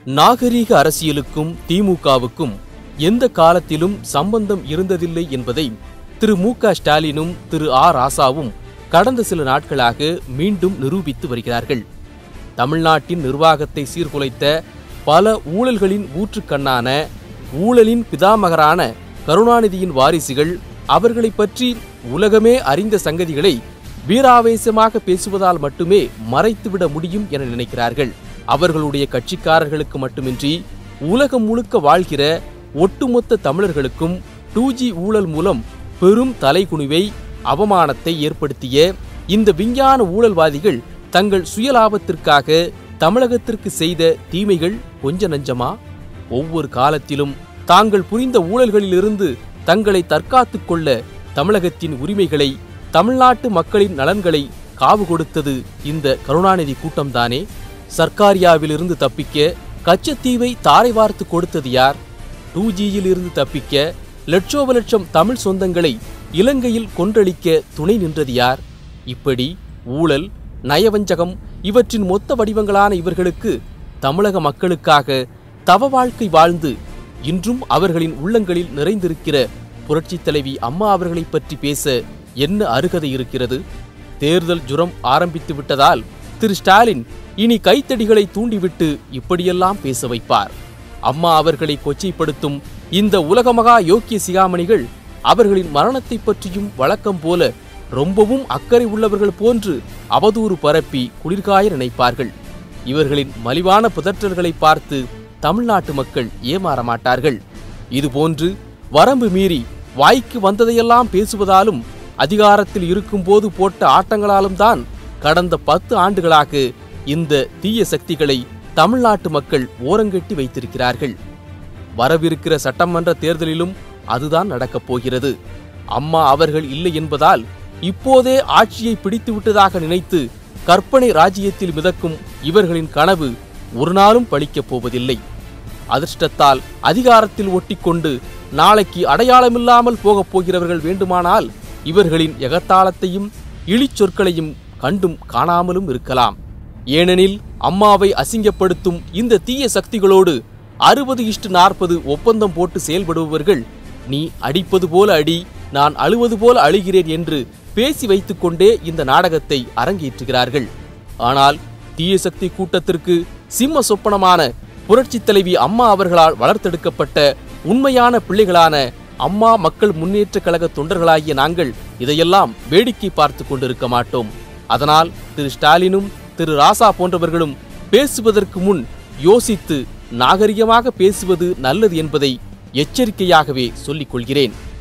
நாகரீக அரசியலுக்கும் திமுகவுக்கும் எந்த காலத்திலும் சம்பந்தம் இருந்ததில்லை என்பதை திரு மு க ஸ்டாலினும் திரு ஆ ராசாவும் கடந்த சில நாட்களாக மீண்டும் நிரூபித்து வருகிறார்கள் தமிழ்நாட்டின் நிர்வாகத்தை சீர்குலைத்த பல ஊழல்களின் ஊற்றுக்கண்ணான ஊழலின் பிதாமகரான கருணாநிதியின் வாரிசுகள் அவர்களைப் பற்றி உலகமே அறிந்த சங்கதிகளை வீராவேசமாக பேசுவதால் மட்டுமே மறைத்துவிட முடியும் என நினைக்கிறார்கள் அவர்களுடைய கட்சிக்காரர்களுக்கு மட்டுமின்றி உலகம் முழுக்க வாழ்கிற ஒட்டுமொத்த தமிழர்களுக்கும் டூ ஜி ஊழல் மூலம் பெரும் தலைகுனிவை அவமானத்தை ஏற்படுத்திய இந்த விஞ்ஞான ஊழல்வாதிகள் தங்கள் சுயலாபத்திற்காக தமிழகத்திற்கு செய்த தீமைகள் கொஞ்ச நஞ்சமா ஒவ்வொரு காலத்திலும் தாங்கள் புரிந்த ஊழல்களிலிருந்து தங்களை தற்காத்துக் கொள்ள தமிழகத்தின் உரிமைகளை தமிழ்நாட்டு மக்களின் நலன்களை காவு கொடுத்தது இந்த கருணாநிதி கூட்டம்தானே சர்க்காரியாவிலிருந்து தப்பிக்க கச்சத்தீவை தாரை வார்த்து கொடுத்தது யார் டூ ஜியில் இருந்து தப்பிக்க லட்சோப லட்சம் தமிழ் சொந்தங்களை இலங்கையில் கொன்றளிக்க துணை நின்றது யார் இப்படி ஊழல் நயவஞ்சகம் இவற்றின் மொத்த வடிவங்களான இவர்களுக்கு தமிழக மக்களுக்காக தவ வாழ்க்கை வாழ்ந்து இன்றும் அவர்களின் உள்ளங்களில் நிறைந்திருக்கிற புரட்சித் தலைவி அம்மா அவர்களைப் பற்றி பேச என்ன அருகதை இருக்கிறது தேர்தல் ஜுரம் ஆரம்பித்து விட்டதால் திரு ஸ்டாலின் இனி கைத்தடிகளை தூண்டிவிட்டு இப்படியெல்லாம் பேச வைப்பார் அம்மா அவர்களை கொச்சைப்படுத்தும் இந்த உலகமகா யோக்கிய சிகாமணிகள் அவர்களின் மரணத்தைப் பற்றியும் வழக்கம் போல ரொம்பவும் அக்கறை உள்ளவர்கள் போன்று அவதூறு பரப்பி குளிர்காய நினைப்பார்கள் இவர்களின் மலிவான புதற்றல்களை பார்த்து தமிழ்நாட்டு மக்கள் ஏமாற மாட்டார்கள் இதுபோன்று வரம்பு மீறி வாய்க்கு வந்ததையெல்லாம் பேசுவதாலும் அதிகாரத்தில் இருக்கும்போது போட்ட ஆட்டங்களாலும் தான் கடந்த பத்து ஆண்டுகளாக இந்த தீய சக்திகளை தமிழ்நாட்டு மக்கள் ஓரங்கட்டி வைத்திருக்கிறார்கள் வரவிருக்கிற சட்டமன்ற தேர்தலிலும் அதுதான் நடக்கப் போகிறது அம்மா அவர்கள் இல்லை என்பதால் இப்போதே ஆட்சியை பிடித்து விட்டதாக நினைத்து கற்பனை ராஜ்யத்தில் மிதக்கும் இவர்களின் கனவு ஒரு நாளும் பழிக்கப் போவதில்லை அதிர்ஷ்டத்தால் அதிகாரத்தில் ஒட்டிக்கொண்டு நாளைக்கு அடையாளமில்லாமல் போகப் போகிறவர்கள் வேண்டுமானால் இவர்களின் எகத்தாளத்தையும் இழிச்சொற்களையும் கண்டும் காணாமலும் இருக்கலாம் ஏனெனில் அம்மாவை அசிங்கப்படுத்தும் இந்த தீய சக்திகளோடு அறுபது இஷ்டு நாற்பது ஒப்பந்தம் போட்டு செயல்படுபவர்கள் நீ அடிப்பது போல அடி நான் அழுவது போல அழுகிறேன் என்று பேசி வைத்துக்கொண்டே இந்த நாடகத்தை அரங்கேற்றுகிறார்கள் ஆனால் தீய சக்தி கூட்டத்திற்கு சிம்ம சொப்பனமான புரட்சித் தலைவி அம்மா அவர்களால் வளர்த்தெடுக்கப்பட்ட உண்மையான பிள்ளைகளான அம்மா மக்கள் முன்னேற்ற கழக தொண்டர்களாகிய நாங்கள் இதையெல்லாம் வேடிக்கை பார்த்து கொண்டிருக்க மாட்டோம் அதனால் திரு ஸ்டாலினும் திரு ராசா போன்றவர்களும் பேசுவதற்கு முன் யோசித்து நாகரிகமாக பேசுவது நல்லது என்பதை எச்சரிக்கையாகவே சொல்லிக் கொள்கிறேன்